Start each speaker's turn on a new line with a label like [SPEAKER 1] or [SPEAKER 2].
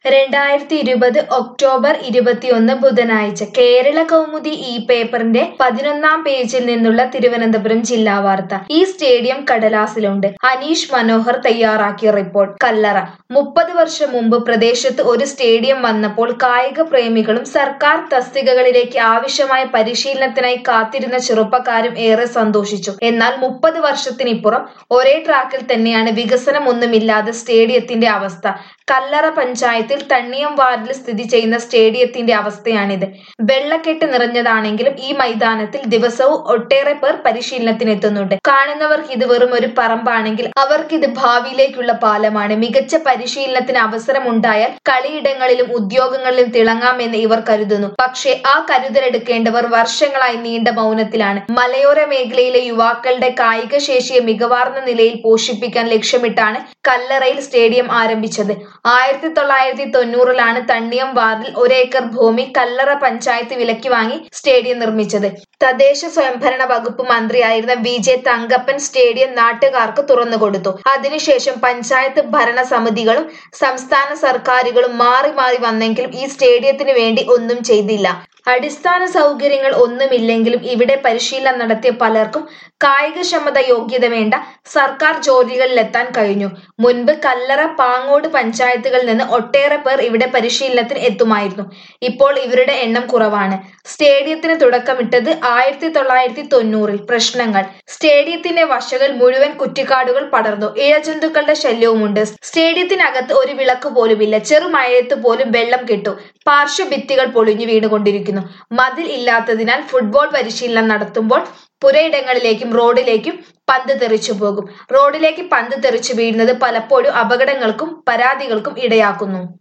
[SPEAKER 1] രണ്ടായിരത്തി ഇരുപത് ഒക്ടോബർ ഇരുപത്തിയൊന്ന് ബുധനാഴ്ച കേരള കൗമുദി ഈ പേപ്പറിന്റെ പതിനൊന്നാം പേജിൽ നിന്നുള്ള തിരുവനന്തപുരം ജില്ലാ വാർത്ത ഈ സ്റ്റേഡിയം കടലാസിലുണ്ട് അനീഷ് മനോഹർ തയ്യാറാക്കിയ റിപ്പോർട്ട് കല്ലറ മുപ്പത് വർഷം മുമ്പ് പ്രദേശത്ത് ഒരു സ്റ്റേഡിയം വന്നപ്പോൾ കായിക പ്രേമികളും സർക്കാർ തസ്തികകളിലേക്ക് ആവശ്യമായ പരിശീലനത്തിനായി കാത്തിരുന്ന ചെറുപ്പക്കാരും ഏറെ സന്തോഷിച്ചു എന്നാൽ മുപ്പത് വർഷത്തിനിപ്പുറം ഒരേ ട്രാക്കിൽ തന്നെയാണ് വികസനമൊന്നുമില്ലാതെ സ്റ്റേഡിയത്തിന്റെ അവസ്ഥ കല്ലറ പഞ്ചായത്തിൽ തണ്ണിയം വാർഡിൽ സ്ഥിതി ചെയ്യുന്ന സ്റ്റേഡിയത്തിന്റെ അവസ്ഥയാണിത് വെള്ളക്കെട്ട് നിറഞ്ഞതാണെങ്കിലും ഈ മൈതാനത്തിൽ ദിവസവും ഒട്ടേറെ പേർ പരിശീലനത്തിന് എത്തുന്നുണ്ട് കാണുന്നവർക്ക് ഇത് വെറും ഒരു പറമ്പാണെങ്കിൽ അവർക്കിത് ഭാവിയിലേക്കുള്ള പാലമാണ് മികച്ച പരിശീലനത്തിന് അവസരമുണ്ടായാൽ കളിയിടങ്ങളിലും ഉദ്യോഗങ്ങളിലും തിളങ്ങാമെന്ന് ഇവർ കരുതുന്നു പക്ഷേ ആ കരുതലെടുക്കേണ്ടവർ വർഷങ്ങളായി നീണ്ട മൗനത്തിലാണ് മലയോര മേഖലയിലെ യുവാക്കളുടെ കായിക ശേഷിയെ മികവാർന്ന നിലയിൽ പോഷിപ്പിക്കാൻ ലക്ഷ്യമിട്ടാണ് കല്ലറയിൽ സ്റ്റേഡിയം ആരംഭിച്ചത് ആയിരത്തി തൊള്ളായിരത്തി തൊണ്ണൂറിലാണ് തണ്ണിയം വാർഡിൽ ഒരേക്കർ ഭൂമി കല്ലറ പഞ്ചായത്ത് വിലക്കി വാങ്ങി സ്റ്റേഡിയം നിർമ്മിച്ചത് തദ്ദേശ സ്വയംഭരണ വകുപ്പ് മന്ത്രിയായിരുന്ന വി ജെ തങ്കപ്പൻ സ്റ്റേഡിയം നാട്ടുകാർക്ക് തുറന്നുകൊടുത്തു അതിനുശേഷം പഞ്ചായത്ത് ഭരണസമിതികളും സംസ്ഥാന സർക്കാരുകളും മാറി മാറി വന്നെങ്കിലും ഈ സ്റ്റേഡിയത്തിന് വേണ്ടി ഒന്നും ചെയ്തില്ല അടിസ്ഥാന സൗകര്യങ്ങൾ ഒന്നുമില്ലെങ്കിലും ഇവിടെ പരിശീലനം നടത്തിയ പലർക്കും കായികക്ഷമത യോഗ്യത വേണ്ട സർക്കാർ ജോലികളിലെത്താൻ കഴിഞ്ഞു മുൻപ് കല്ലറ പാങ്ങോട് പഞ്ചായത്തുകളിൽ നിന്ന് ഒട്ടേറെ പേർ ഇവിടെ പരിശീലനത്തിന് എത്തുമായിരുന്നു ഇപ്പോൾ ഇവരുടെ എണ്ണം കുറവാണ് സ്റ്റേഡിയത്തിന് തുടക്കമിട്ടത് ആയിരത്തി തൊള്ളായിരത്തി തൊണ്ണൂറിൽ പ്രശ്നങ്ങൾ സ്റ്റേഡിയത്തിന്റെ വശകൾ മുഴുവൻ കുറ്റിക്കാടുകൾ പടർന്നു ഇഴജന്തുക്കളുടെ ശല്യവുമുണ്ട് സ്റ്റേഡിയത്തിനകത്ത് ഒരു വിളക്ക് പോലുമില്ല ചെറുമഴയത്ത് പോലും വെള്ളം കിട്ടും പാർശ്വഭിത്തികൾ പൊളിഞ്ഞു വീണുകൊണ്ടിരിക്കുന്നു മതിൽ ഇല്ലാത്തതിനാൽ ഫുട്ബോൾ പരിശീലനം നടത്തുമ്പോൾ പുരയിടങ്ങളിലേക്കും റോഡിലേക്കും പന്ത് തെറിച്ചു പോകും റോഡിലേക്ക് പന്ത് തെറിച്ചു വീഴുന്നത് പലപ്പോഴും അപകടങ്ങൾക്കും പരാതികൾക്കും ഇടയാക്കുന്നു